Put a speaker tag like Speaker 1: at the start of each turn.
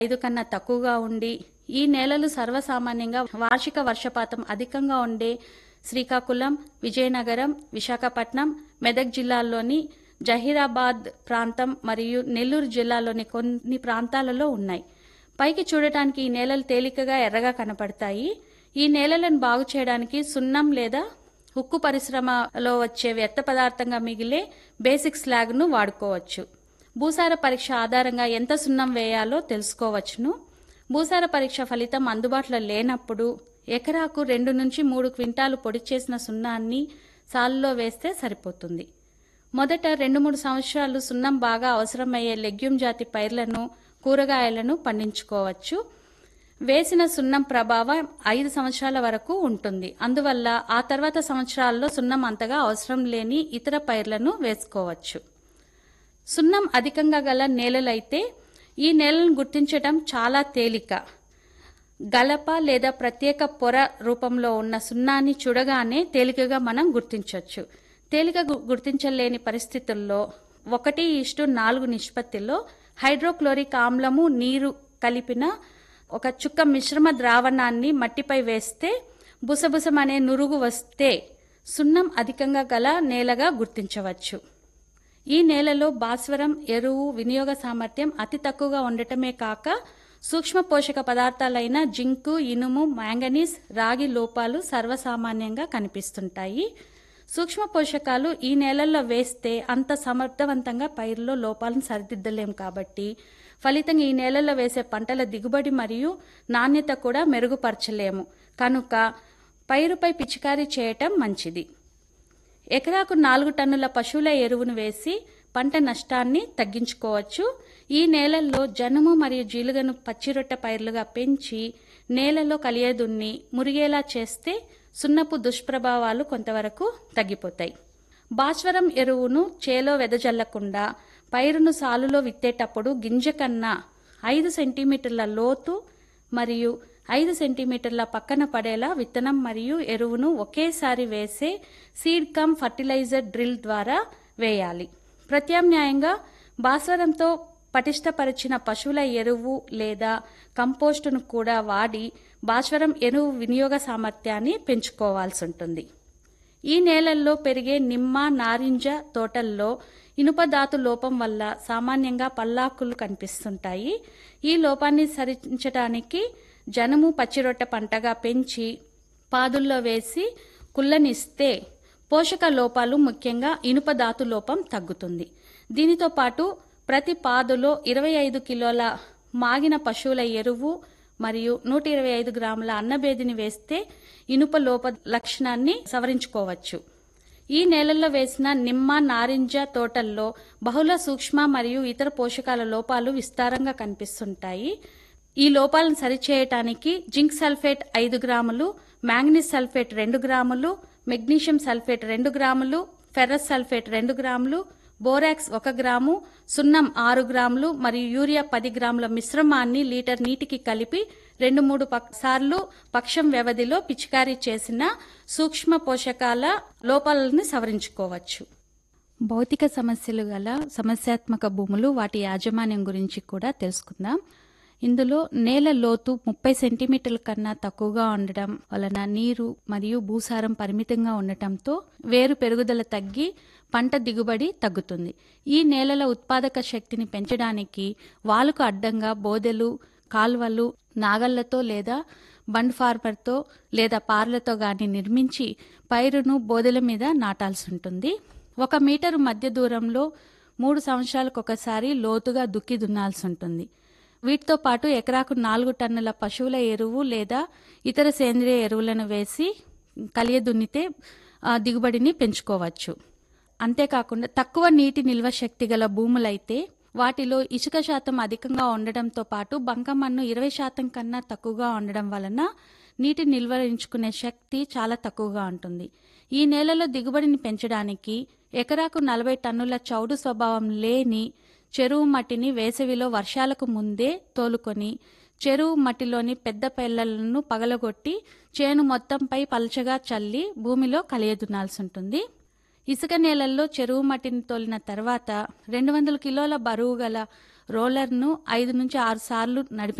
Speaker 1: ఐదు కన్నా తక్కువగా ఉండి ఈ నేలలు సర్వసామాన్యంగా వార్షిక వర్షపాతం అధికంగా ఉండే శ్రీకాకుళం విజయనగరం విశాఖపట్నం మెదక్ జిల్లాల్లోని జహీరాబాద్ ప్రాంతం మరియు నెల్లూరు జిల్లాలోని కొన్ని ప్రాంతాలలో ఉన్నాయి పైకి చూడటానికి ఈ నేలలు తేలికగా ఎర్రగా కనపడతాయి ఈ నేలలను బాగు చేయడానికి సున్నం లేదా ఉక్కు పరిశ్రమలో వచ్చే వ్యర్థ పదార్థంగా మిగిలే బేసిక్ స్లాగ్ను వాడుకోవచ్చు భూసార పరీక్ష ఆధారంగా ఎంత సున్నం వేయాలో తెలుసుకోవచ్చును భూసార పరీక్ష ఫలితం అందుబాటులో లేనప్పుడు ఎకరాకు రెండు నుంచి మూడు క్వింటాలు పొడి చేసిన సున్నాన్ని సాలులో వేస్తే సరిపోతుంది మొదట రెండు మూడు సంవత్సరాలు సున్నం బాగా అవసరమయ్యే లెగ్యూమ్ జాతి పైర్లను కూరగాయలను పండించుకోవచ్చు వేసిన సున్నం ప్రభావం ఐదు సంవత్సరాల వరకు ఉంటుంది అందువల్ల ఆ తర్వాత సంవత్సరాల్లో సున్నం అంతగా అవసరం లేని ఇతర పైర్లను వేసుకోవచ్చు సున్నం అధికంగా గల నేలలైతే ఈ నేలను గుర్తించటం చాలా తేలిక గలప లేదా ప్రత్యేక పొర రూపంలో ఉన్న సున్నాన్ని చూడగానే తేలికగా మనం గుర్తించవచ్చు తేలిక గు- గుర్తించలేని పరిస్థితుల్లో ఒకటి ఇష్టు నాలుగు నిష్పత్తిలో హైడ్రోక్లోరిక్ ఆమ్లము నీరు కలిపిన ఒక చుక్క మిశ్రమ ద్రావణాన్ని మట్టిపై వేస్తే బుసబుసమనే నురుగు వస్తే సున్నం అధికంగా గల నేలగా గుర్తించవచ్చు ఈ నేలలో భాస్వరం ఎరువు వినియోగ సామర్థ్యం అతి తక్కువగా ఉండటమే కాక సూక్ష్మ పోషక పదార్థాలైన జింకు ఇనుము మ్యాంగనీస్ రాగి లోపాలు సర్వసామాన్యంగా కనిపిస్తుంటాయి సూక్ష్మ పోషకాలు ఈ నేలల్లో వేస్తే అంత సమర్థవంతంగా పైరులో లోపాలను సరిదిద్దలేం కాబట్టి ఫలితంగా ఈ నేలల్లో వేసే పంటల దిగుబడి మరియు నాణ్యత కూడా మెరుగుపరచలేము కనుక పైరుపై పిచికారీ చేయటం మంచిది ఎకరాకు నాలుగు టన్నుల పశువుల ఎరువును వేసి పంట నష్టాన్ని తగ్గించుకోవచ్చు ఈ నేలల్లో జనుము మరియు జీలుగను పచ్చిరొట్ట పైర్లుగా పెంచి నేలలో కలియదున్ని మురిగేలా చేస్తే సున్నపు దుష్ప్రభావాలు కొంతవరకు తగ్గిపోతాయి భాస్వరం ఎరువును చేలో వెదజల్లకుండా పైరును సాలులో విత్తేటప్పుడు గింజ కన్నా ఐదు సెంటీమీటర్ల లోతు మరియు ఐదు సెంటీమీటర్ల పక్కన పడేలా విత్తనం మరియు ఎరువును ఒకేసారి వేసే సీడ్ కమ్ ఫర్టిలైజర్ డ్రిల్ ద్వారా వేయాలి ప్రత్యామ్నాయంగా భాస్వరంతో పటిష్టపరిచిన పశువుల ఎరువు లేదా కంపోస్టును కూడా వాడి భాస్వరం ఎరువు వినియోగ సామర్థ్యాన్ని పెంచుకోవాల్సి ఉంటుంది ఈ నేలల్లో పెరిగే నిమ్మ నారింజ తోటల్లో ఇనుపధాతు లోపం వల్ల సామాన్యంగా పల్లాకులు కనిపిస్తుంటాయి ఈ లోపాన్ని సరించడానికి జనుము పచ్చిరొట్ట పంటగా పెంచి పాదుల్లో వేసి కుళ్ళనిస్తే పోషక లోపాలు ముఖ్యంగా ఇనుపధాతు లోపం తగ్గుతుంది దీనితో పాటు ప్రతి పాదులో ఇరవై ఐదు కిలోల మాగిన పశువుల ఎరువు మరియు నూట ఇరవై ఐదు గ్రాముల అన్నబేదిని వేస్తే ఇనుప లోప లక్షణాన్ని సవరించుకోవచ్చు ఈ నేలల్లో వేసిన నిమ్మ నారింజ తోటల్లో బహుళ సూక్ష్మ మరియు ఇతర పోషకాల లోపాలు విస్తారంగా కనిపిస్తుంటాయి ఈ లోపాలను సరిచేయటానికి జింక్ సల్ఫేట్ ఐదు గ్రాములు మ్యాంగనీస్ సల్ఫేట్ రెండు గ్రాములు మెగ్నీషియం సల్ఫేట్ రెండు గ్రాములు ఫెర్రస్ సల్ఫేట్ రెండు గ్రాములు బోరాక్స్ ఒక గ్రాము సున్నం ఆరు గ్రాములు మరియు యూరియా పది గ్రాముల మిశ్రమాన్ని లీటర్ నీటికి కలిపి రెండు మూడు పక్- సార్లు పక్షం వ్యవధిలో పిచికారీ చేసిన సూక్ష్మ పోషకాల లోపాలను సవరించుకోవచ్చు భౌతిక సమస్యలు గల సమస్యాత్మక భూములు వాటి యాజమాన్యం గురించి కూడా తెలుసుకుందాం ఇందులో నేల లోతు ముప్పై సెంటీమీటర్ల కన్నా తక్కువగా ఉండటం వలన నీరు మరియు భూసారం పరిమితంగా ఉండటంతో వేరు పెరుగుదల తగ్గి పంట దిగుబడి తగ్గుతుంది ఈ నేలల ఉత్పాదక శక్తిని పెంచడానికి వాలుకు అడ్డంగా బోదెలు కాల్వలు నాగళ్లతో లేదా బండ్ ఫార్మర్తో లేదా పార్లతో గాని నిర్మించి పైరును బోదెల మీద నాటాల్సి ఉంటుంది ఒక మీటరు మధ్య దూరంలో మూడు సంవత్సరాలకు ఒకసారి లోతుగా దుక్కి దున్నాల్సి ఉంటుంది వీటితో పాటు ఎకరాకు నాలుగు టన్నుల పశువుల ఎరువు లేదా ఇతర సేంద్రియ ఎరువులను వేసి కలియ దున్నితే ఆ, దిగుబడిని పెంచుకోవచ్చు అంతేకాకుండా తక్కువ నీటి నిల్వ శక్తి గల భూములైతే వాటిలో ఇసుక శాతం అధికంగా ఉండడంతో పాటు బంకమన్ను ఇరవై శాతం కన్నా తక్కువగా ఉండడం వలన నీటి నిల్వరించుకునే శక్తి చాలా తక్కువగా ఉంటుంది ఈ నేలలో దిగుబడిని పెంచడానికి ఎకరాకు నలభై టన్నుల చౌడు స్వభావం లేని చెరువు మట్టిని వేసవిలో వర్షాలకు ముందే తోలుకొని చెరువు మట్టిలోని పెద్ద పెళ్లలను పగలగొట్టి చేను మొత్తంపై పలచగా చల్లి భూమిలో కలియదునాల్సి ఉంటుంది ఇసుక నేలల్లో చెరువు మట్టిని తోలిన తర్వాత రెండు వందల కిలోల బరువు గల రోలర్ను ఐదు నుంచి ఆరు సార్లు నడిపి